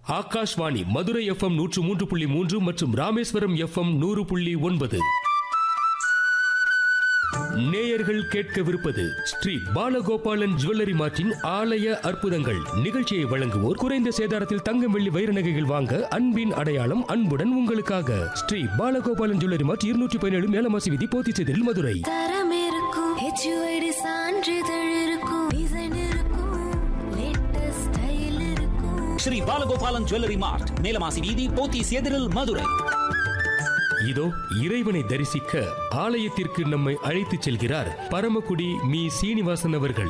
Akashvani Madurai FM நூற்று மூன்று புள்ளி மூன்று மற்றும் ராமேஸ்வரம் எஃப்எம் நூறு புள்ளி ஒன்பது நேயர்கள் கேட்கவிருப்பது ஸ்ரீ பாலகோபாலன் ஜுவல்லரி மார்ட்டின் ஆலய அற்புதங்கள் நிகழ்ச்சியை வழங்குவோர் குறைந்த சேதாரத்தில் தங்கம் வெள்ளி வைர நகைகள் வாங்க அன்பின் அடையாளம் அன்புடன் உங்களுக்காக ஸ்ரீ பாலகோபாலன் ஜுவல்லரி மார்ட் இருநூற்றி பதினேழு மேலமாசி விதி போத்திச்செதில் மதுரை தரம் இருக்கும் ஹெச்யூஐடி சான்றிதழ் இருக்கும் டிசைன் இருக்கும் லேட்டஸ்ட் ஸ்டைல் இருக்கும் ஸ்ரீ பாலகோபாலன் ஜுவல்லரி மார்ட் மேலமாசி வீதி போத்தீஸ் எதிரில் மதுரை இதோ இறைவனை தரிசிக்க ஆலயத்திற்கு நம்மை அழைத்துச் செல்கிறார் பரமக்குடி மீ சீனிவாசன் அவர்கள்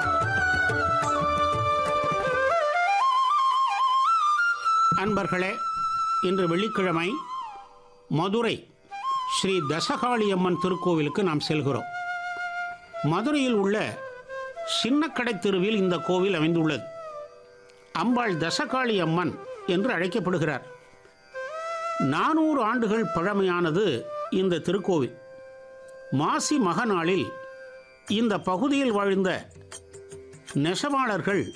அன்பர்களே இன்று வெள்ளிக்கிழமை மதுரை ஸ்ரீ தசகாளியம்மன் திருக்கோவிலுக்கு நாம் செல்கிறோம் மதுரையில் உள்ள சின்னக்கடை தெருவில் இந்த கோவில் அமைந்துள்ளது அம்பாள் தசகாளி அம்மன் என்று அழைக்கப்படுகிறார் நானூறு ஆண்டுகள் பழமையானது இந்த திருக்கோவில் மாசி மகநாளில் இந்த பகுதியில் வாழ்ந்த நெசவாளர்கள்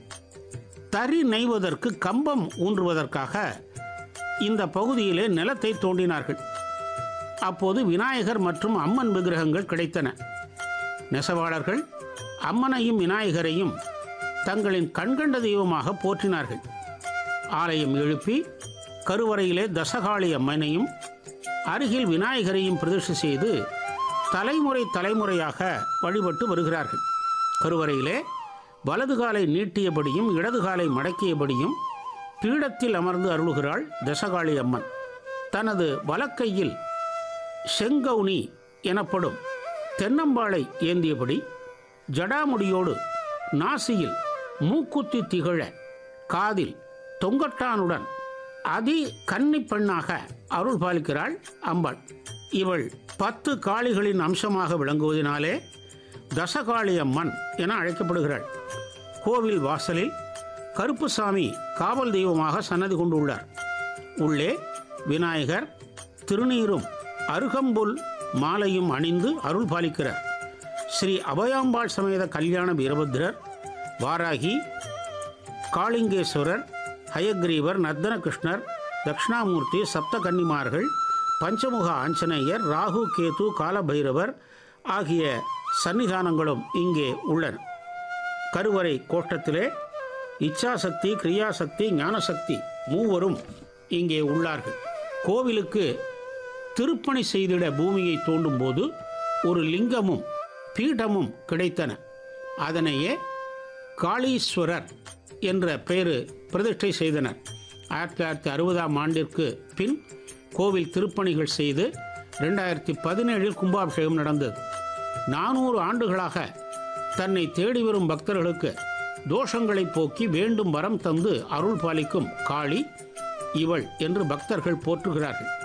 தறி நெய்வதற்கு கம்பம் ஊன்றுவதற்காக இந்த பகுதியிலே நிலத்தை தோண்டினார்கள் அப்போது விநாயகர் மற்றும் அம்மன் விக்கிரகங்கள் கிடைத்தன நெசவாளர்கள் அம்மனையும் விநாயகரையும் தங்களின் கண்கண்ட தெய்வமாக போற்றினார்கள் ஆலயம் எழுப்பி கருவறையிலே தசகாளி அம்மனையும் அருகில் விநாயகரையும் பிரதிஷ்டை செய்து தலைமுறை தலைமுறையாக வழிபட்டு வருகிறார்கள் கருவறையிலே வலது காலை நீட்டியபடியும் இடது காலை மடக்கியபடியும் பீடத்தில் அமர்ந்து அருளுகிறாள் தசகாளி அம்மன் தனது வலக்கையில் செங்கவுனி எனப்படும் தென்னம்பாளை ஏந்தியபடி ஜடாமுடியோடு நாசியில் மூக்குத்தி திகழ காதில் தொங்கட்டானுடன் அதி கன்னி பெண்ணாக அருள் பாலிக்கிறாள் அம்பாள் இவள் பத்து காளிகளின் அம்சமாக விளங்குவதினாலே தசகாளி அம்மன் என அழைக்கப்படுகிறாள் கோவில் வாசலில் கருப்புசாமி காவல் தெய்வமாக சன்னதி கொண்டுள்ளார் உள்ளே விநாயகர் திருநீரும் அருகம்புல் மாலையும் அணிந்து அருள் பாலிக்கிறார் ஸ்ரீ அபயாம்பாள் சமேத கல்யாண வீரபத்ரர் வாராகி காளிங்கேஸ்வரர் ஹயக்ரீவர் நர்தன கிருஷ்ணர் தட்சிணாமூர்த்தி சப்த கன்னிமார்கள் பஞ்சமுக ஆஞ்சநேயர் ராகு கேது காலபைரவர் ஆகிய சன்னிதானங்களும் இங்கே உள்ளன கருவறை கோஷ்டத்திலே இச்சாசக்தி கிரியாசக்தி ஞானசக்தி மூவரும் இங்கே உள்ளார்கள் கோவிலுக்கு திருப்பணி செய்திட பூமியை தோண்டும் போது ஒரு லிங்கமும் பீடமும் கிடைத்தன அதனையே காளீஸ்வரர் என்ற பெயரு பிரதிஷ்டை செய்தனர் ஆயிரத்தி தொள்ளாயிரத்தி அறுபதாம் ஆண்டிற்கு பின் கோவில் திருப்பணிகள் செய்து ரெண்டாயிரத்தி பதினேழில் கும்பாபிஷேகம் நடந்தது நானூறு ஆண்டுகளாக தன்னை தேடி வரும் பக்தர்களுக்கு தோஷங்களை போக்கி வேண்டும் வரம் தந்து அருள் பாலிக்கும் காளி இவள் என்று பக்தர்கள் போற்றுகிறார்கள்